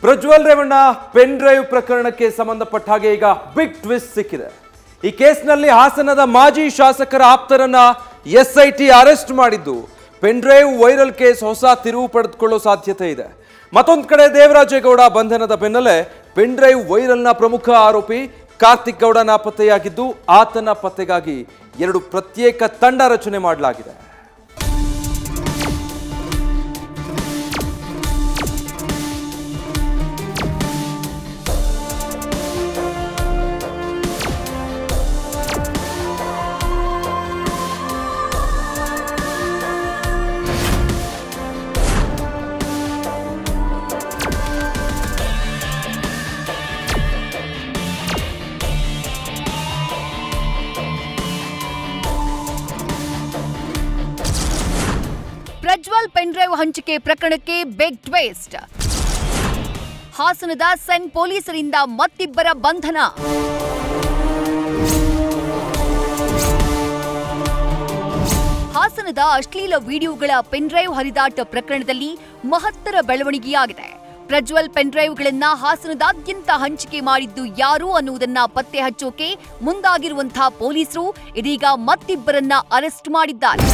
Prajwal Revanna pen drive ಪ್ರಕರಣಕ್ಕೆ ಸಂಬಂಧಪಟ್ಟ ಹಾಗೆ ಈಗ ಬಿಗ್ ಟ್ವಿಸ್ಟ್ ಸಿಕ್ಕಿದೆ ಈ ಕೇಸ್ನಲ್ಲಿ ಹಾಸನದ ಮಾಜಿ ಶಾಸಕರ ಆಪ್ತರನ್ನ ಎಸ್ಐಟಿ ಅರೆಸ್ಟ್ ಮಾಡಿದ್ದು ಪೆನ್ ಡ್ರೈವ್ ವೈರಲ್ ಕೇಸ್ ಹೊಸ ತಿರುವು ಪಡೆದುಕೊಳ್ಳೋ ಸಾಧ್ಯತೆ ಇದೆ ಮತ್ತೊಂದು ಕಡೆ ದೇವರಾಜೇಗೌಡ ಬಂಧನದ ಬೆನ್ನಲ್ಲೇ ಪೆನ್ ಡ್ರೈವ್ ವೈರಲ್ನ ಪ್ರಮುಖ ಆರೋಪಿ ಕಾರ್ತಿಕ್ ಗೌಡ ನಾಪತ್ತೆಯಾಗಿದ್ದು ಆತನ ಪತ್ತೆಗಾಗಿ ಎರಡು ಪ್ರತ್ಯೇಕ ತಂಡ ರಚನೆ ಮಾಡಲಾಗಿದೆ ಪ್ರಜ್ವಲ್ ಪೆನ್ಡ್ರೈವ್ ಹಂಚಿಕೆ ಪ್ರಕರಣಕ್ಕೆ ಬಿಗ್ ಟ್ವೇಸ್ಟ್ ಹಾಸನದ ಸೆನ್ ಪೊಲೀಸರಿಂದ ಮತ್ತಿಬ್ಬರ ಬಂಧನ ಹಾಸನದ ಅಶ್ಲೀಲ ವಿಡಿಯೋಗಳ ಪೆನ್ಡ್ರೈವ್ ಹರಿದಾಟ ಪ್ರಕರಣದಲ್ಲಿ ಮಹತ್ತರ ಬೆಳವಣಿಗೆಯಾಗಿದೆ ಪ್ರಜ್ವಲ್ ಪೆನ್ಡ್ರೈವ್ಗಳನ್ನ ಹಾಸನದಾದ್ಯಂತ ಹಂಚಿಕೆ ಮಾಡಿದ್ದು ಯಾರು ಅನ್ನುವುದನ್ನ ಪತ್ತೆ ಹಚ್ಚೋಕೆ ಮುಂದಾಗಿರುವಂತಹ ಪೊಲೀಸರು ಇದೀಗ ಮತ್ತಿಬ್ಬರನ್ನ ಅರೆಸ್ಟ್ ಮಾಡಿದ್ದಾರೆ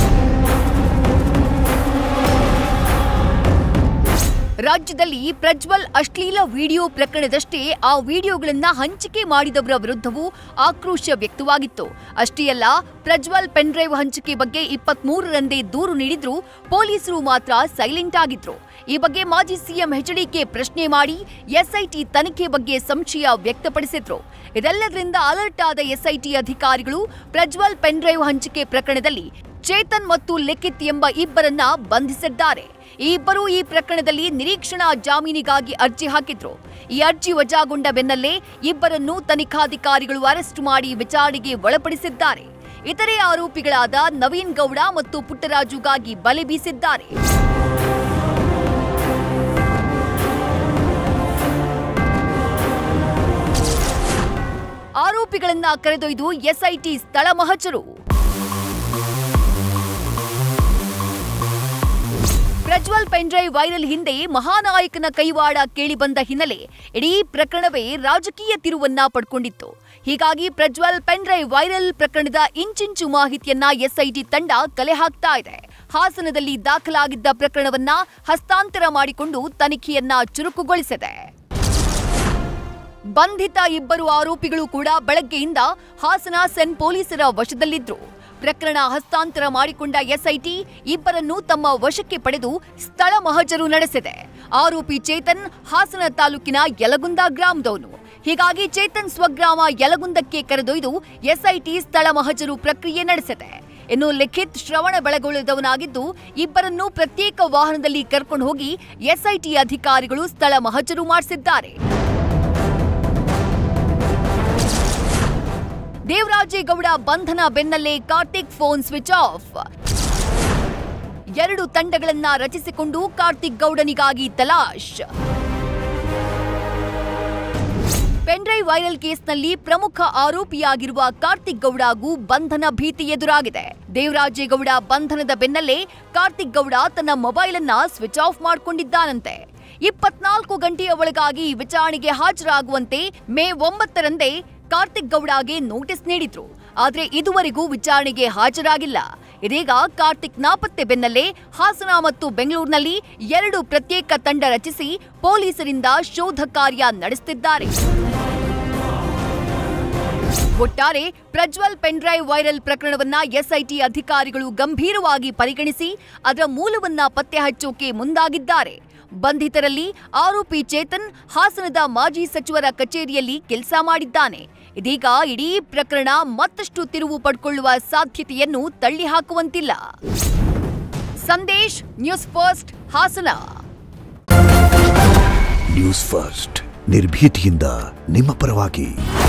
ರಾಜ್ಯದಲ್ಲಿ ಪ್ರಜ್ವಲ್ ಅಶ್ಲೀಲ ವಿಡಿಯೋ ಪ್ರಕರಣದಷ್ಟೇ ಆ ವಿಡಿಯೋಗಳನ್ನ ಹಂಚಿಕೆ ಮಾಡಿದವರ ವಿರುದ್ಧವೂ ಆಕ್ರೋಶ ವ್ಯಕ್ತವಾಗಿತ್ತು ಅಷ್ಟೇ ಅಲ್ಲ ಪ್ರಜ್ವಲ್ ಪೆನ್ಡ್ರೈವ್ ಹಂಚಿಕೆ ಬಗ್ಗೆ ಇಪ್ಪತ್ಮೂರರಂದೇ ದೂರು ನೀಡಿದ್ರು ಪೊಲೀಸರು ಮಾತ್ರ ಸೈಲೆಂಟ್ ಆಗಿದ್ರು ಈ ಬಗ್ಗೆ ಮಾಜಿ ಸಿಎಂ ಎಚ್ಡಿಕೆ ಪ್ರಶ್ನೆ ಮಾಡಿ ಎಸ್ಐಟಿ ತನಿಖೆ ಬಗ್ಗೆ ಸಂಶಯ ವ್ಯಕ್ತಪಡಿಸಿದ್ರು ಇದೆಲ್ಲದರಿಂದ ಅಲರ್ಟ್ ಆದ ಎಸ್ಐಟಿ ಅಧಿಕಾರಿಗಳು ಪ್ರಜ್ವಲ್ ಪೆನ್ಡ್ರೈವ್ ಹಂಚಿಕೆ ಪ್ರಕರಣದಲ್ಲಿ ಚೇತನ್ ಮತ್ತು ಲಿಖಿತ್ ಎಂಬ ಇಬ್ಬರನ್ನ ಬಂಧಿಸಿದ್ದಾರೆ ಈ ಇಬ್ಬರು ಈ ಪ್ರಕರಣದಲ್ಲಿ ನಿರೀಕ್ಷಣಾ ಜಾಮೀನಿಗಾಗಿ ಅರ್ಜಿ ಹಾಕಿದ್ರು ಈ ಅರ್ಜಿ ವಜಾಗೊಂಡ ಬೆನ್ನಲ್ಲೇ ಇಬ್ಬರನ್ನು ತನಿಖಾಧಿಕಾರಿಗಳು ಅರೆಸ್ಟ್ ಮಾಡಿ ವಿಚಾರಣೆಗೆ ಒಳಪಡಿಸಿದ್ದಾರೆ ಇತರೆ ಆರೋಪಿಗಳಾದ ನವೀನ್ ಗೌಡ ಮತ್ತು ಪುಟ್ಟರಾಜುಗಾಗಿ ಬಲೆ ಬೀಸಿದ್ದಾರೆ ಆರೋಪಿಗಳನ್ನ ಕರೆದೊಯ್ದು ಎಸ್ಐಟಿ ಸ್ಥಳ ಮಹಚರು ಪ್ರಜ್ವಲ್ ಪೆನ್ಡ್ರೈವ್ ವೈರಲ್ ಹಿಂದೆ ಮಹಾನಾಯಕನ ಕೈವಾಡ ಕೇಳಿಬಂದ ಹಿನ್ನೆಲೆ ಇಡೀ ಪ್ರಕರಣವೇ ರಾಜಕೀಯ ತಿರುವನ್ನ ಪಡ್ಕೊಂಡಿತ್ತು ಹೀಗಾಗಿ ಪ್ರಜ್ವಲ್ ಪೆನ್ಡ್ರೈವ್ ವೈರಲ್ ಪ್ರಕರಣದ ಇಂಚಿಂಚು ಮಾಹಿತಿಯನ್ನ ಎಸ್ಐಟಿ ತಂಡ ಕಲೆ ಹಾಕ್ತಾ ಇದೆ ಹಾಸನದಲ್ಲಿ ದಾಖಲಾಗಿದ್ದ ಪ್ರಕರಣವನ್ನ ಹಸ್ತಾಂತರ ಮಾಡಿಕೊಂಡು ತನಿಖೆಯನ್ನ ಚುರುಕುಗೊಳಿಸಿದೆ ಬಂಧಿತ ಇಬ್ಬರು ಆರೋಪಿಗಳು ಕೂಡ ಬೆಳಗ್ಗೆಯಿಂದ ಹಾಸನ ಸೆನ್ ಪೊಲೀಸರ ವಶದಲ್ಲಿದ್ರು ಪ್ರಕರಣ ಹಸ್ತಾಂತರ ಮಾಡಿಕೊಂಡ ಎಸ್ಐಟಿ ಇಬ್ಬರನ್ನು ತಮ್ಮ ವಶಕ್ಕೆ ಪಡೆದು ಸ್ಥಳ ಮಹಜರು ನಡೆಸಿದೆ ಆರೋಪಿ ಚೇತನ್ ಹಾಸನ ತಾಲೂಕಿನ ಯಲಗುಂದ ಗ್ರಾಮದವನು ಹೀಗಾಗಿ ಚೇತನ್ ಸ್ವಗ್ರಾಮ ಯಲಗುಂದಕ್ಕೆ ಕರೆದೊಯ್ದು ಎಸ್ಐಟಿ ಸ್ಥಳ ಮಹಜರು ಪ್ರಕ್ರಿಯೆ ನಡೆಸಿದೆ ಇನ್ನು ಲಿಖಿತ್ ಶ್ರವಣ ಬೆಳಗೊಳ್ಳದವನಾಗಿದ್ದು ಇಬ್ಬರನ್ನು ಪ್ರತ್ಯೇಕ ವಾಹನದಲ್ಲಿ ಕರ್ಕೊಂಡು ಹೋಗಿ ಎಸ್ಐಟಿ ಅಧಿಕಾರಿಗಳು ಸ್ಥಳ ಮಹಜರು ಮಾಡಿಸಿದ್ದಾರೆ ದೇವರಾಜೇಗೌಡ ಬಂಧನ ಬೆನ್ನಲ್ಲೇ ಕಾರ್ತಿಕ್ ಫೋನ್ ಸ್ವಿಚ್ ಆಫ್ ಎರಡು ತಂಡಗಳನ್ನ ರಚಿಸಿಕೊಂಡು ಕಾರ್ತಿಕ್ ಗೌಡನಿಗಾಗಿ ತಲಾಶ್ ಪೆನ್ಡ್ರೈವ್ ವೈರಲ್ ಕೇಸ್ನಲ್ಲಿ ಪ್ರಮುಖ ಆರೋಪಿಯಾಗಿರುವ ಕಾರ್ತಿಕ್ ಗೌಡಗೂ ಬಂಧನ ಭೀತಿ ಎದುರಾಗಿದೆ ದೇವರಾಜೇಗೌಡ ಬಂಧನದ ಬೆನ್ನಲ್ಲೇ ಕಾರ್ತಿಕ್ ಗೌಡ ತನ್ನ ಮೊಬೈಲ್ ಅನ್ನ ಸ್ವಿಚ್ ಆಫ್ ಮಾಡಿಕೊಂಡಿದ್ದಾನಂತೆ ಇಪ್ಪತ್ನಾಲ್ಕು ಗಂಟೆಯ ಒಳಗಾಗಿ ವಿಚಾರಣೆಗೆ ಹಾಜರಾಗುವಂತೆ ಮೇ ಒಂಬತ್ತರಂದೇ ಕಾರ್ತಿಕ್ ಗೌಡಗೆ ನೋಟಿಸ್ ನೀಡಿದ್ರು ಆದ್ರೆ ಇದುವರೆಗೂ ವಿಚಾರಣೆಗೆ ಹಾಜರಾಗಿಲ್ಲ ಇದೀಗ ಕಾರ್ತಿಕ್ ನಾಪತ್ತೆ ಬೆನ್ನಲ್ಲೇ ಹಾಸನ ಮತ್ತು ಬೆಂಗಳೂರಿನಲ್ಲಿ ಎರಡು ಪ್ರತ್ಯೇಕ ತಂಡ ರಚಿಸಿ ಪೊಲೀಸರಿಂದ ಶೋಧ ಕಾರ್ಯ ನಡೆಸುತ್ತಿದ್ದಾರೆ ಒಟ್ಟಾರೆ ಪ್ರಜ್ವಲ್ ಪೆನ್ಡ್ರೈವ್ ವೈರಲ್ ಪ್ರಕರಣವನ್ನ ಎಸ್ಐಟಿ ಅಧಿಕಾರಿಗಳು ಗಂಭೀರವಾಗಿ ಪರಿಗಣಿಸಿ ಅದರ ಮೂಲವನ್ನ ಪತ್ತೆ ಹಚ್ಚೋಕೆ ಮುಂದಾಗಿದ್ದಾರೆ ಬಂಧಿತರಲ್ಲಿ ಆರೋಪಿ ಚೇತನ್ ಹಾಸನದ ಮಾಜಿ ಸಚಿವರ ಕಚೇರಿಯಲ್ಲಿ ಕೆಲಸ ಮಾಡಿದ್ದಾನೆ ಇದೀಗ ಇಡೀ ಪ್ರಕರಣ ಮತ್ತಷ್ಟು ತಿರುವು ಪಡ್ಕೊಳ್ಳುವ ಸಾಧ್ಯತೆಯನ್ನು ತಳ್ಳಿಹಾಕುವಂತಿಲ್ಲ Sandesh news first Hassan news first ನಿರ್ಭೀತಿಯಿಂದ ನಿಮ್ಮ ಪರವಾಗಿ